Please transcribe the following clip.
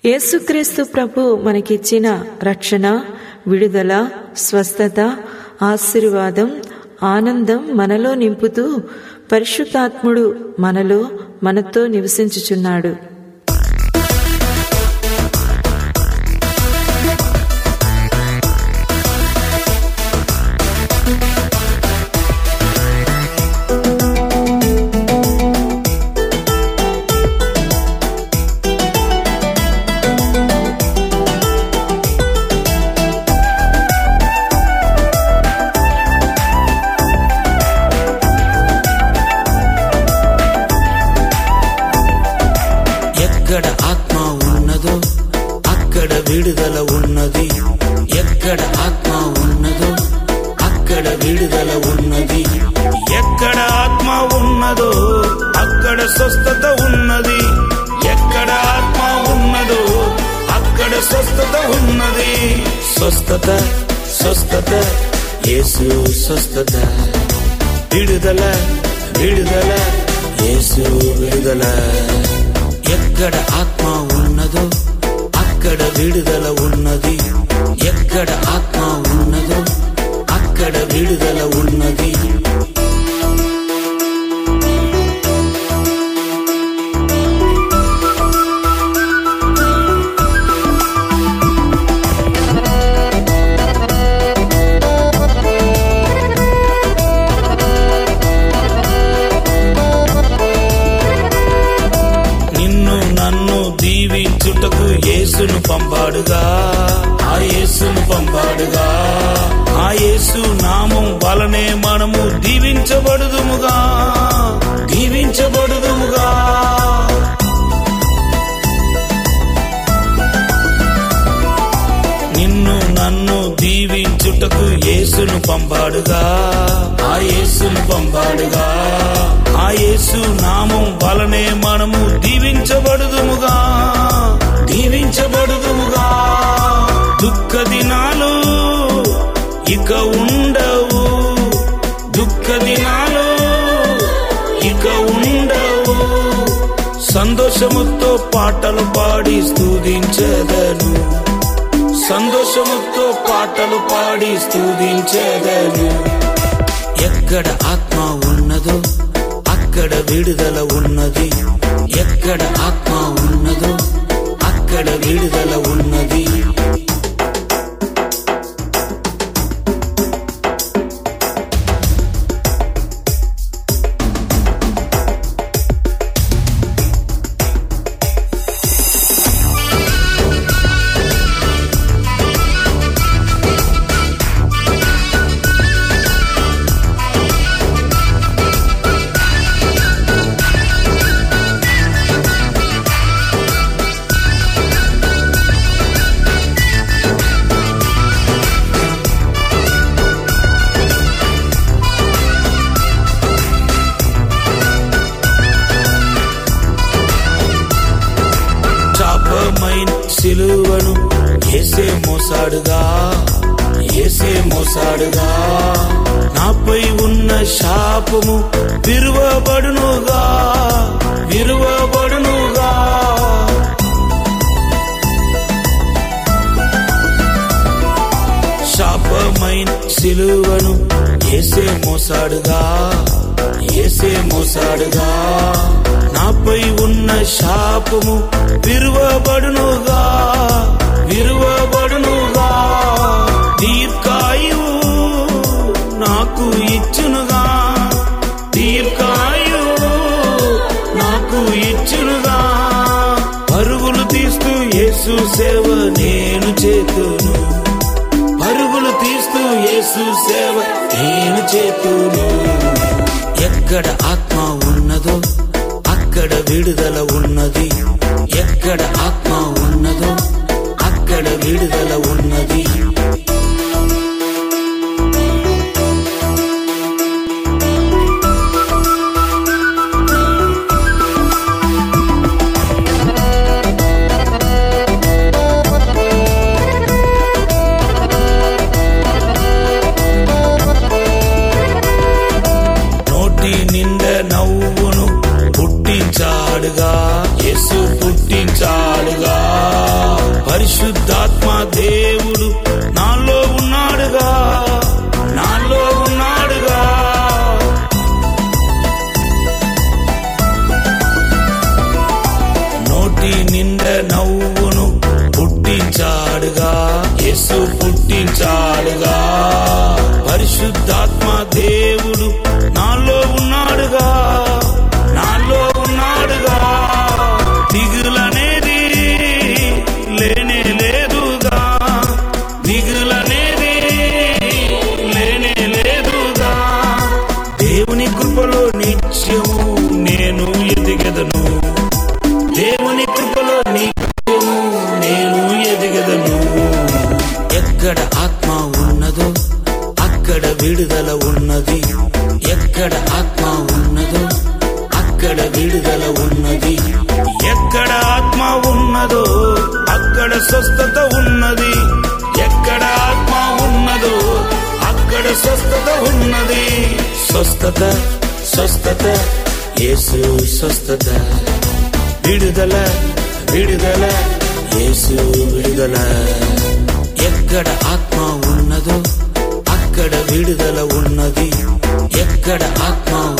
యేసుక్రీస్తు ప్రభు మనకిచ్చిన రక్షణ విడుదల స్వస్థత ఆశీర్వాదం ఆనందం మనలో నింపుతూ పరిశుద్ధాత్ముడు మనలో మనతో నివసించుచున్నాడు ఎక్కడ ఆత్మ ఉన్నదో అక్కడ విడుదల ఉన్నది ఎక్కడ ఆత్మ ఉన్నదో అక్కడ విడుదల ఉన్నది ఎక్కడ ఆత్మ ఉన్నదో అక్కడ స్వస్థత ఉన్నది ఎక్కడ ఆత్మ ఉన్నదో అక్కడ స్వస్థత ఉన్నది స్వస్థత స్వస్థత యేసు స్వస్థత విడుదల విడుదల యేసు విడుదల ఎక్కడ ఆత్మ ఉన్నదో అక్కడ విడుదల ఉన్నది ఎక్కడ ఆత్మ ఉన్నదో అక్కడ విడుదల ఉన్నది నిన్ను నన్ను దీవించుటకు యేసును పంపాడుగా ఆ యేసును పంపాడుగా ఆ యేసు నామం వలనే మనము దీవించబడుదుముగా దీవించబడుదుముగా నిన్ను నన్ను దీవించుటకు యేసును పంపాడుగా ఆ యేసును పంపాడుగా ఆ యేసు నామం వలనే మనము దీవించబడుదుముగా దీవించబడుదుముగా దుఃఖ దినాలు ఇక ఉండవు దుఃఖ దినాలు ఇక ఉండవు సంతోషముతో పాటలు పాడి స్తుతించెదను సంతోషముతో పాటలు పాడి స్తుతించేదను ఎక్కడ ఆత్మ ఉన్నదో అక్కడ విడుదల ఉన్నది ఎక్కడ ఆత్మ ఉన్నదో అక్కడ విడుదల ఉన్నది చాపమైన సిలువను ఏసే మోసాడుగా ఏసే మోసాడుగా నాపై ఉన్న శాపము విరువబడునుగా విరువబడునుగా శాపమైన సిలువను ఏసే మోసాడుగా ఏసే మోసాడుగా నాపై ఉన్న శాపము విరువబడునుగా విరువబడునుగా దీర్ఘాయువు నాకు ఇచ్చునుగా దీర్ఘాయువు నాకు ఇచ్చునుగా పరుగులు తీస్తూ యేసు సేవ నేను చేతును పరుగులు తీస్తూ యేసు సేవ నేను చేతును ఎక్కడ ఆత్మ ఉన్నదో అక్కడ విడుదల ఉన్నది ఎక్కడ ఆత్మ ఉన్నదో అక్కడ విడుదల ఉన్నది నోటి నిండ నవ్వును పుట్టించాడుగా యేసు పుట్టించాడుగా పరిశుద్ధాత్మ దేవుడు నాలో ఉన్నాడుగా నాలో ఉన్నాడుగా నోటి నిండ నవ్వును పుట్టించాడుగా యేసు పుట్టించాడుగా పరిశుద్ధాత్మ దేవుడు నాలో ఉన్నాడుగా నాలో ఉన్నాడుగా దిగులనేది లేనే లేదుగా దిగులనేది లేనే లేదుగా దేవుని కృపలో నిత్యము నేను ఎదిగెదను దేవుని కృపలో నిత్యము నేను ఎదిగెదను ఎక్కడ ఆత్మ ఉన్నదో అక్కడ విడుదల ఉన్నది ఎక్కడ ఆత్మ ఉన్నదో అక్కడ విడుదల ఉన్నది ఎక్కడ ఆత్మ ఉన్నదో అక్కడ స్వస్థత ఉన్నది ఎక్కడ ఆత్మ ఉన్నదో అక్కడ స్వస్థత ఉన్నది స్వస్థత స్వస్థత యేసు స్వస్థత విడుదల విడుదల యేసు విడుదల ఎక్కడ ఆత్మ ఉన్నదో అక్కడ విడుదల ఉన్నది ఎక్కడ ఆత్మ